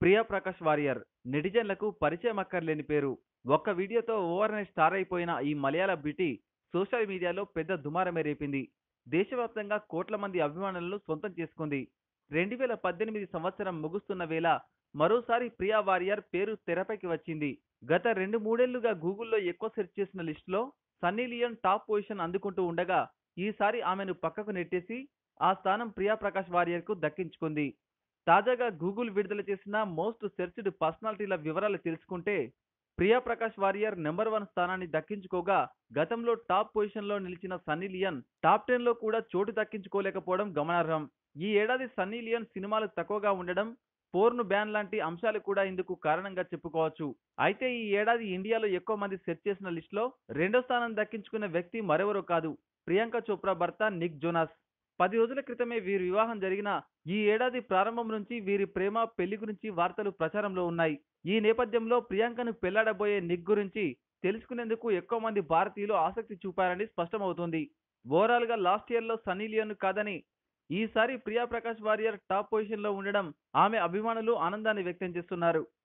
Priya Prakash warrior నెటిజన్లకు పరిచయం అక్కర్లేని పేరు ఒక్క వీడియోతో ఓవర్ నైట్ స్టార్ అయిపోయిన ఈ మలయాళ బ్యూటీ సోషల్ మీడియాలో పెద్ద దుమారమే రేపింది దేశవ్యాప్తంగా కోట్ల మంది అభిమానులను సొంతం చేసుకుంది రెండు వేల పద్దెనిమిది సంవత్సరం ముగుస్తున్న వేళ మరోసారి ప్రియా వారియర్ పేరు తెరపైకి వచ్చింది గత రెండు మూడేళ్లుగా గూగుల్లో ఎక్కువ సెర్చ్ చేసిన లిస్టులో సన్నీ లియోన్ టాప్ పొజిషన్ అందుకుంటూ ఉండగా ఈసారి ఆమెను పక్కకు నెట్టేసి ఆ స్థానం ప్రియా ప్రకాష్ వారియర్ కు దక్కించుకుంది తాజాగా గూగుల్ విడుదల చేసిన మోస్ట్ సెర్చ్డ్ పర్సనాలిటీల వివరాలు తెలుసుకుంటే ప్రియా ప్రకాష్ వారియర్ నెంబర్ వన్ స్థానాన్ని దక్కించుకోగా గతంలో టాప్ పొజిషన్ లో నిలిచిన సన్నీ లియన్ టాప్ టెన్ లో కూడా చోటు దక్కించుకోలేకపోవడం గమనార్హం ఈ ఏడాది సన్నీ లియన్ సినిమాలు తక్కువగా ఉండడం పోర్ను బ్యాన్ లాంటి అంశాలు కూడా ఇందుకు కారణంగా చెప్పుకోవచ్చు అయితే ఈ ఏడాది ఇండియాలో ఎక్కువ మంది సెర్చ్ చేసిన లిస్టులో రెండో స్థానం దక్కించుకున్న వ్యక్తి మరెవరో కాదు ప్రియాంక చోప్రా భర్త నిక్ జోనాస్ పది రోజుల క్రితమే వీరి వివాహం జరిగిన ఈ ఏడాది ప్రారంభం నుంచి వీరి ప్రేమ పెళ్లి గురించి వార్తలు ప్రచారంలో ఉన్నాయి ఈ నేపథ్యంలో ప్రియాంకను పెళ్లాడబోయే నిక్ గురించి తెలుసుకునేందుకు ఎక్కువ మంది భారతీయులు ఆసక్తి చూపారని స్పష్టమవుతోంది ఓవరాల్ గా లాస్ట్ ఇయర్ లో సన్నీ లియోన్ కాదని ఈసారి ప్రియా ప్రకాష్ వారియర్ టాప్ పొజిషన్ లో ఉండడం ఆమె అభిమానులు ఆనందాన్ని వ్యక్తం చేస్తున్నారు